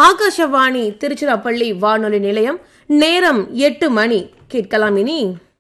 ஆகாஷவாணி திருச்சிராப்பள்ளி வானொலி நிலையம் நேரம் எட்டு மணி கேட்கலாம் இனி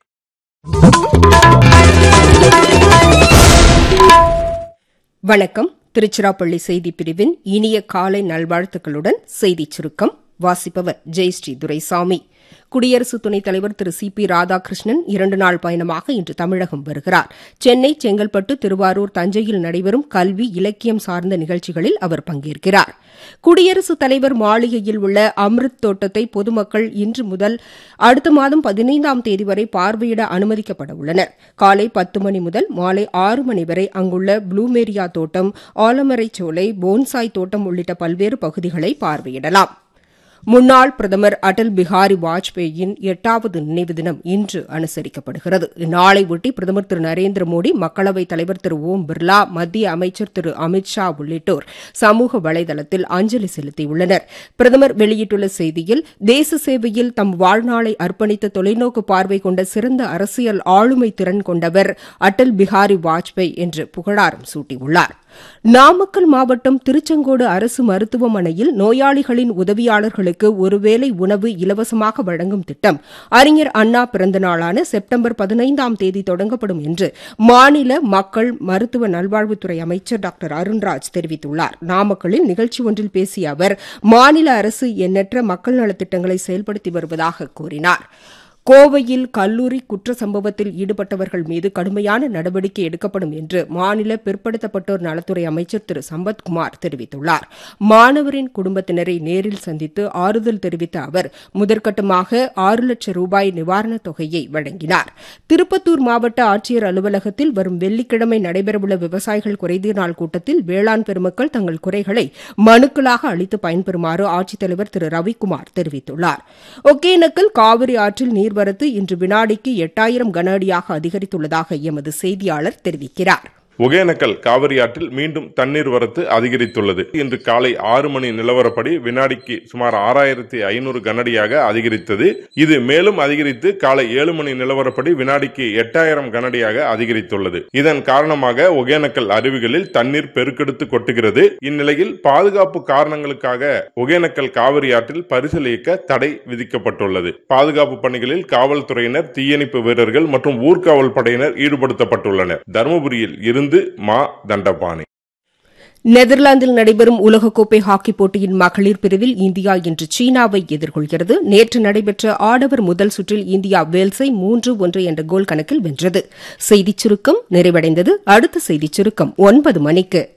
வணக்கம் திருச்சிராப்பள்ளி செய்தி பிரிவின் இனிய காலை நல்வாழ்த்துக்களுடன் செய்திச் சுருக்கம் வாசிப்பவர் ஜெயஸ்ரீ துரைசாமி குடியரசு துணைத் தலைவர் திரு சி பி ராதாகிருஷ்ணன் இரண்டு நாள் பயணமாக இன்று தமிழகம் வருகிறார் சென்னை செங்கல்பட்டு திருவாரூர் தஞ்சையில் நடைபெறும் கல்வி இலக்கியம் சார்ந்த நிகழ்ச்சிகளில் அவர் பங்கேற்கிறார் குடியரசுத் தலைவர் மாளிகையில் உள்ள அம்ருத் தோட்டத்தை பொதுமக்கள் இன்று முதல் அடுத்த மாதம் பதினைந்தாம் தேதி வரை பார்வையிட அனுமதிக்கப்பட உள்ளனர் காலை பத்து மணி முதல் மாலை ஆறு மணி வரை அங்குள்ள ப்ளூமேரியா தோட்டம் ஆலமரைச் சோலை போன்சாய் தோட்டம் உள்ளிட்ட பல்வேறு பகுதிகளை பார்வையிடலாம் முன்னாள் பிரதமர் அடல் பிஹாரி வாஜ்பேயின் எட்டாவது நினைவு தினம் இன்று அனுசரிக்கப்படுகிறது இந்நாளை ஒட்டி பிரதமர் திரு நரேந்திர மோடி மக்களவைத் தலைவர் திரு ஓம் பிர்லா மத்திய அமைச்சர் திரு அமித் ஷா உள்ளிட்டோர் சமூக வலைதளத்தில் அஞ்சலி செலுத்தியுள்ளனர் பிரதமர் வெளியிட்டுள்ள செய்தியில் தேச சேவையில் தம் வாழ்நாளை அர்ப்பணித்த தொலைநோக்கு பார்வை கொண்ட சிறந்த அரசியல் ஆளுமை திறன் கொண்டவர் அடல் பிஹாரி வாஜ்பேயி என்று புகழாரம் சூட்டியுள்ளார் நாமக்கல் மாவட்டம் திருச்செங்கோடு அரசு மருத்துவமனையில் நோயாளிகளின் உதவியாளர்களுக்கு ஒருவேளை உணவு இலவசமாக வழங்கும் திட்டம் அறிஞர் அண்ணா பிறந்தநாளான செப்டம்பர் பதினைந்தாம் தேதி தொடங்கப்படும் என்று மாநில மக்கள் மருத்துவ நல்வாழ்வுத்துறை அமைச்சர் டாக்டர் அருண்ராஜ் தெரிவித்துள்ளார் நாமக்கல்லில் நிகழ்ச்சி ஒன்றில் பேசிய அவர் மாநில அரசு எண்ணற்ற மக்கள் நலத்திட்டங்களை செயல்படுத்தி வருவதாக கூறினார் கோவையில் கல்லூரி குற்ற சம்பவத்தில் ஈடுபட்டவர்கள் மீது கடுமையான நடவடிக்கை எடுக்கப்படும் என்று மாநில பிற்படுத்தப்பட்டோர் நலத்துறை அமைச்சர் திரு சம்பத்குமார் தெரிவித்துள்ளார் மாணவரின் குடும்பத்தினரை நேரில் சந்தித்து ஆறுதல் தெரிவித்த அவர் முதற்கட்டமாக ஆறு லட்சம் ரூபாய் நிவாரணத் தொகையை வழங்கினார் திருப்பத்தூர் மாவட்ட ஆட்சியர் அலுவலகத்தில் வரும் வெள்ளிக்கிழமை நடைபெறவுள்ள விவசாயிகள் குறைதீர் நாள் கூட்டத்தில் வேளாண் பெருமக்கள் தங்கள் குறைகளை மனுக்களாக அளித்து பயன்பெறுமாறு ஆட்சித்தலைவர் திரு ரவிக்குமார் தெரிவித்துள்ளார் ஒகேனக்கல் காவிரி ஆற்றில் நீர் நீர்வரத்து இன்று வினாடிக்கு எட்டாயிரம் கன அடியாக அதிகரித்துள்ளதாக எமது செய்தியாளர் தெரிவிக்கிறார் ஒகேனக்கல் காவிரி ஆற்றில் மீண்டும் தண்ணீர் வரத்து அதிகரித்துள்ளது இன்று காலை ஆறு மணி நிலவரப்படி வினாடிக்கு சுமார் ஆறாயிரத்தி ஐநூறு கனடியாக அதிகரித்தது இது மேலும் அதிகரித்து காலை ஏழு மணி நிலவரப்படி வினாடிக்கு எட்டாயிரம் கனடியாக அதிகரித்துள்ளது இதன் காரணமாக ஒகேனக்கல் அருவிகளில் தண்ணீர் பெருக்கெடுத்து கொட்டுகிறது இந்நிலையில் பாதுகாப்பு காரணங்களுக்காக ஒகேனக்கல் காவிரி ஆற்றில் பரிசல் இயக்க தடை விதிக்கப்பட்டுள்ளது பாதுகாப்பு பணிகளில் காவல்துறையினர் தீயணைப்பு வீரர்கள் மற்றும் ஊர்காவல் படையினர் ஈடுபடுத்தப்பட்டுள்ளனர் தருமபுரியில் இருந்து இருந்து மா தண்டபாணி நெதர்லாந்தில் நடைபெறும் உலகக்கோப்பை ஹாக்கி போட்டியின் மகளிர் பிரிவில் இந்தியா இன்று சீனாவை எதிர்கொள்கிறது நேற்று நடைபெற்ற ஆடவர் முதல் சுற்றில் இந்தியா வேல்ஸை மூன்று ஒன்று என்ற கோல் கணக்கில் வென்றது செய்திச் சுருக்கம் நிறைவடைந்தது அடுத்த செய்திச் சுருக்கம் ஒன்பது மணிக்கு